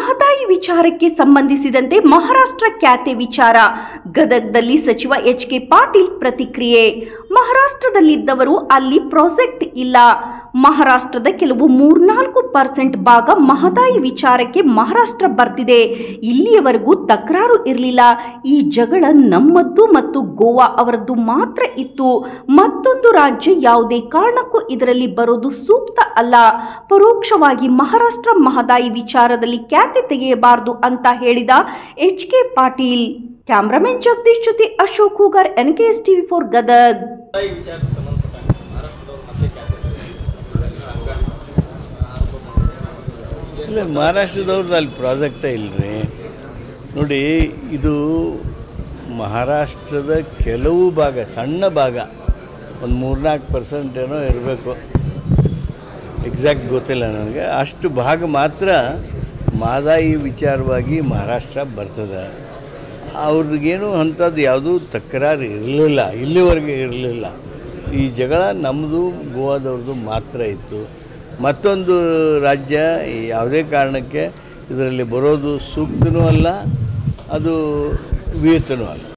ಮಹದಾಯಿ ವಿಚಾರಕ್ಕೆ ಸಂಬಂಧಿಸಿದಂತೆ ಮಹಾರಾಷ್ಟ್ರ ಖ್ಯಾತೆ ವಿಚಾರ ಗದಗದಲ್ಲಿ ಸಚಿವ ಎಚ್ ಕೆ ಪಾಟೀಲ್ ಪ್ರತಿಕ್ರಿಯೆ ಮಹಾರಾಷ್ಟ್ರದಲ್ಲಿದ್ದವರು ಅಲ್ಲಿ ಪ್ರಾಜೆಕ್ಟ್ ಇಲ್ಲ ಮಹಾರಾಷ್ಟ್ರದ ಕೆಲವು ಮೂರ್ನಾಲ್ಕು ಪರ್ಸೆಂಟ್ ಭಾಗ ಮಹದಾಯಿ ವಿಚಾರಕ್ಕೆ ಮಹಾರಾಷ್ಟ್ರ ಬರ್ತಿದೆ ಇಲ್ಲಿಯವರೆಗೂ ತಕರಾರು ಇರಲಿಲ್ಲ ಈ ಜಗಳ ನಮ್ಮದ್ದು ಮತ್ತು ಗೋವಾ ಅವರದ್ದು ಮಾತ್ರ ಇತ್ತು ಮತ್ತೊಂದು ರಾಜ್ಯ ಯಾವುದೇ ಕಾರಣಕ್ಕೂ ಇದರಲ್ಲಿ ಬರೋದು ಸೂಕ್ತ ಅಲ್ಲ ಪರೋಕ್ಷವಾಗಿ ಮಹಾರಾಷ್ಟ್ರ ಮಹದಾಯಿ ವಿಚಾರದಲ್ಲಿ ಖ್ಯಾತೆ ತೆಗೆಯಬಾರದು ಅಂತ ಹೇಳಿದ H K Patil cameraman Jagadish ಜೊತೆ Ashok Hoogar N K S TV four Gadag ಈ ವಿಚಾರಕ್ಕೆ ಸಂಬಂಧಪಟ್ಟಂಗೆ ಮಹಾರಾಷ್ಟ್ರದವರು ಮತ್ತೆ ಖ್ಯಾತಿ ಇಲ್ಲ ಮಹಾರಾಷ್ಟ್ರದವ್ರದ್ದು ಅಲ್ಲಿ ಪ್ರಾಜೆಕ್ಟೇ ಇಲ್ಲರಿ ನೋಡಿ ಇದು ಮಹಾರಾಷ್ಟ್ರದ ಕೆಲವು ಭಾಗ ಸಣ್ಣ ಭಾಗ ಒಂದು ಮೂರ್ನಾಲ್ಕು ಪರ್ಸೆಂಟ್ ಏನೋ ಇರಬೇಕು ಎಕ್ಸಾಕ್ಟ್ ಗೊತ್ತಿಲ್ಲ ನನಗೆ ಅಷ್ಟು ಭಾಗ ಮಾತ್ರ ಮಾದಾಯಿ ವಿಚಾರವಾಗಿ ಮಹಾರಾಷ್ಟ್ರ ಬರ್ತದೆ ಅವ್ರಿಗೇನು ಅಂಥದ್ದು ಯಾವುದೂ ತಕರಾರು ಇರಲಿಲ್ಲ ಇಲ್ಲಿವರೆಗೆ ಇರಲಿಲ್ಲ ಈ ಜಗಳ ನಮ್ಮದು ಗೋವಾದವ್ರದ್ದು ಮಾತ್ರ ಇತ್ತು ಮತ್ತೊಂದು ರಾಜ್ಯ ಯಾವುದೇ ಕಾರಣಕ್ಕೆ ಇದರಲ್ಲಿ ಬರೋದು ಸೂಕ್ತನೂ ಅಲ್ಲ ಅದು ವಿಹಿತನೂ ಅಲ್ಲ